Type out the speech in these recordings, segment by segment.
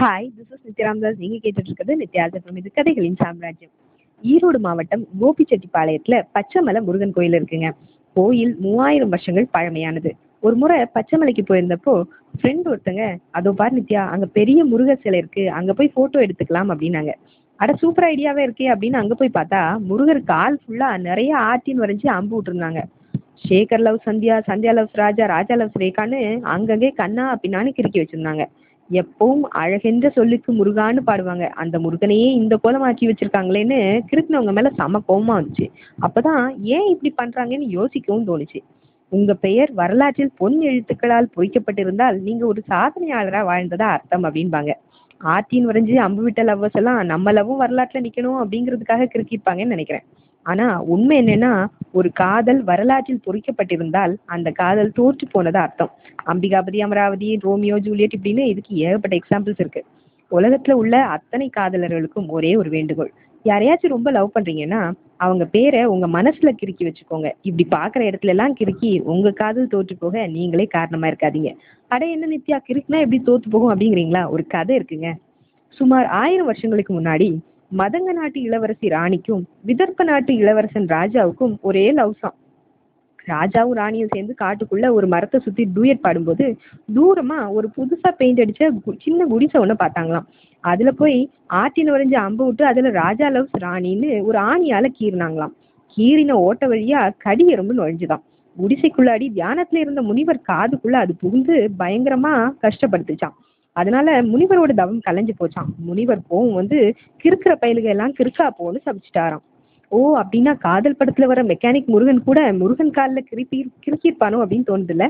hi this is நித்யாராம்தாஸ் நீங்க கேட்டுட்டு இருக்கிறது நித்யாசம் இது கதைகளின் சாம்ராஜ்யம் ஈரோடு மாவட்டம் கோபிச்செட்டிப்பாளையத்துல பச்சைமலை முருகன் கோயில் இருக்குங்க கோயில் மூவாயிரம் வருஷங்கள் பழமையானது ஒரு முறை பச்சைமலைக்கு போயிருந்தப்போ ஃப்ரெண்ட் ஒருத்தங்க அதோ பார் நித்யா அங்க பெரிய முருகர் சிலை இருக்கு அங்க போய் போட்டோ எடுத்துக்கலாம் அப்படின்னாங்க அட சூப்பர் ஐடியாவே இருக்கே அப்படின்னு அங்க போய் பார்த்தா முருகர் கால் ஃபுல்லா நிறைய ஆர்டின் வரைஞ்சி அம்பு விட்டுருந்தாங்க Sekar love Sandhya Sandhya loves Raja Raja loves ரேகான்னு அங்கங்கே கண்ணா பின்னான்னு கிறுக்கி வச்சிருந்தாங்க எப்பவும் அழகென்ற சொல்லுக்கு முருகான்னு பாடுவாங்க அந்த முருகனையே இந்த கோலமாக்கி வச்சிருக்காங்களேன்னு கிறுக்குனவங்க மேல செம கோவமா வந்துச்சு அப்பதான் ஏன் இப்படி பண்றாங்கன்னு யோசிக்கவும் தோணுச்சு உங்க பெயர் வரலாற்றில் பொன் எழுத்துக்களால் பொறிக்கப்பட்டிருந்தால் நீங்க ஒரு சாதனையாளரா வாழ்ந்ததா அர்த்தம் அப்படின்பாங்க ஆர்டின் வரைஞ்சு அம்பு விட்ட லவ்வர்ஸ் எல்லாம் நம்ம லவ்வும் வரலாற்றுல நிக்கணும் அப்படிங்கிறதுக்காக கிறுக்கிப்பாங்கன்னு நினைக்கிறேன் ஆனா உண்மை என்னன்னா ஒரு காதல் வரலாற்றில் பொறிக்கப்பட்டிருந்தால் அந்த காதல் தோற்று போனதா அர்த்தம் அம்பிகாபதி அமராவதி ரோமியோ ஜூலியட் இப்படின்னு இதுக்கு ஏகப்பட்ட எக்ஸாம்பிள்ஸ் இருக்கு உலகத்துல உள்ள அத்தனை காதலர்களுக்கும் ஒரே ஒரு வேண்டுகோள் யாரையாச்சும் ரொம்ப லவ் பண்றீங்கன்னா அவங்க பேரை உங்க மனசுல கிறுக்கி வச்சுக்கோங்க இப்படி பாக்குற இடத்துல எல்லாம் கிறுக்கி உங்க காதல் தோற்று போக நீங்களே காரணமா இருக்காதீங்க அட என்ன நித்யா கிறுக்குனா எப்படி தோத்து போகும் அப்படிங்கிறீங்களா ஒரு கதை இருக்குங்க சுமார் ஆயிரம் வருஷங்களுக்கு முன்னாடி மதங்க நாட்டு இளவரசி ராணிக்கும் விதர்ப்ப நாட்டு இளவரசன் ராஜாவுக்கும் ஒரே லவ்ஸாம் ராஜாவும் ராணியும் சேர்ந்து காட்டுக்குள்ள ஒரு மரத்தை சுத்தி டூயட் பாடும்போது தூரமா ஒரு புதுசா பெயிண்ட் அடிச்ச கு- சின்ன குடிசை ஒண்ணு பார்த்தாங்களாம் அதுல போய் ஆட்டின வரைஞ்ச அம்பு விட்டு அதுல ராஜா லவ்ஸ் ராணின்னு ஒரு ஆணியால கீறினாங்களாம் கீறின ஓட்ட வழியா கடி எறும்பு நுழைஞ்சுதாம் குடிசைக்குள்ளாடி தியானத்துல இருந்த முனிவர் காதுக்குள்ள அது புகுந்து பயங்கரமா கஷ்டப்படுத்துச்சாம் அதனால முனிவரோட தவம் கலைஞ்சு போச்சாம் முனிவர் கோவம் வந்து கிறுக்கிற பயலுக எல்லாம் கிறுக்கா போன்னு சபிச்சிட்டாராம் ஓ அப்படின்னா காதல் படத்துல வர மெக்கானிக் முருகன் கூட முருகன் காலில் கிருப்பி கிறுக்கியிருப்பானோ அப்படின்னு தோணுதுல்ல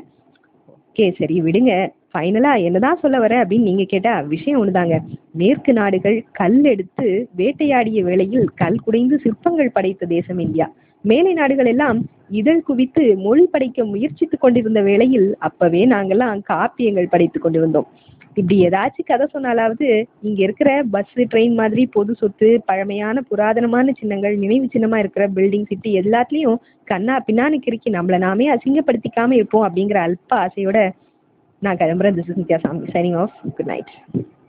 ஓகே சரி விடுங்க ஃபைனலா என்னதான் சொல்ல வர அப்படின்னு நீங்க கேட்டா விஷயம் ஒண்ணுதாங்க மேற்கு நாடுகள் கல் எடுத்து வேட்டையாடிய வேளையில் கல் குடைந்து சிற்பங்கள் படைத்த தேசம் இந்தியா மேலை நாடுகள் எல்லாம் இதழ் குவித்து மொழி படைக்க முயற்சித்துக் கொண்டிருந்த வேளையில் அப்பவே நாங்கெல்லாம் காப்பியங்கள் படைத்துக் கொண்டிருந்தோம் இப்படி ஏதாச்சும் கதை சொன்னாலாவது இங்க இருக்கிற பஸ் ட்ரெயின் மாதிரி பொது சொத்து பழமையான புராதனமான சின்னங்கள் நினைவு சின்னமா இருக்கிற பில்டிங் சிட்டி எல்லாத்துலயும் கண்ணா பின்னான்னு கிறுக்கி நம்மள நாமே அசிங்கப்படுத்திக்காம இருப்போம் அப்படிங்கிற அல்ப ஆசையோட நான் கிளம்புறேன் திஸ் இஸ் நித்யா சாமி சைனிங் ஆஃப் குட் நைட்